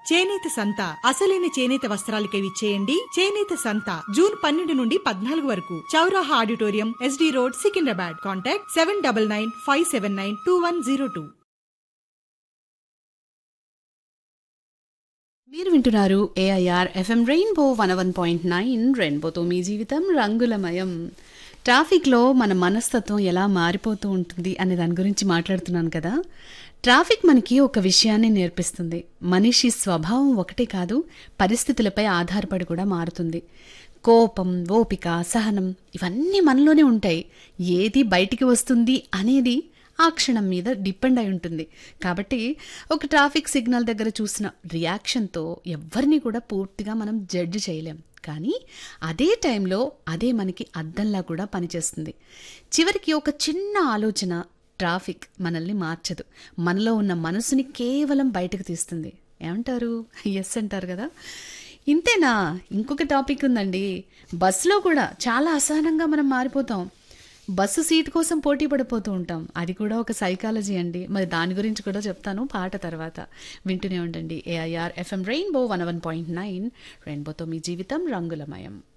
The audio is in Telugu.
చేనేత సంత అసలైన చేనేత వస్త్రాలకై విచ్చేయండి చేనేత సంత జూన్ పన్నెండు నుండి పద్నాలుగు వరకు Chauraha auditorium SD road Secunderabad contact seven double nine five seven nine two one zero two మీరు వింటున్నారు AIR FM rainbow one one point nine రెయిన్బోతో మీ జీవితం రంగులమయం ట్రాఫిక్లో మన మనస్తత్వం ఎలా మారిపోతూ ఉంటుంది అనే దాని గురించి మాట్లాడుతున్నాను కదా ట్రాఫిక్ మనకి ఒక విషయాన్ని నేర్పిస్తుంది మనిషి స్వభావం ఒకటే కాదు పరిస్థితులపై ఆధారపడి కూడా మారుతుంది కోపం ఓపిక సహనం ఇవన్నీ మనలోనే ఉంటాయి ఏది బయటికి వస్తుంది అనేది ఆ క్షణం మీద డిపెండ్ అయి ఉంటుంది కాబట్టి ఒక ట్రాఫిక్ సిగ్నల్ దగ్గర చూసిన రియాక్షన్తో ఎవరిని కూడా పూర్తిగా మనం జడ్జి చేయలేం కానీ అదే టైంలో అదే మనకి అద్దంలా కూడా పనిచేస్తుంది చివరికి ఒక చిన్న ఆలోచన ట్రాఫిక్ మనల్ని మార్చదు మనలో ఉన్న మనసుని కేవలం బయటకు తీస్తుంది ఏమంటారు ఎస్ అంటారు కదా ఇంతేనా ఇంకొక టాపిక్ ఉందండి బస్సులో కూడా చాలా అసహనంగా మనం మారిపోతాం బస్సు సీట్ కోసం పోటీ పడిపోతూ ఉంటాం అది కూడా ఒక సైకాలజీ అండి మరి దాని గురించి కూడా చెప్తాను పాట తర్వాత వింటూనే ఉండండి AIR FM rainbow one one point nine రెయిన్బోతో మీ జీవితం రంగులమయం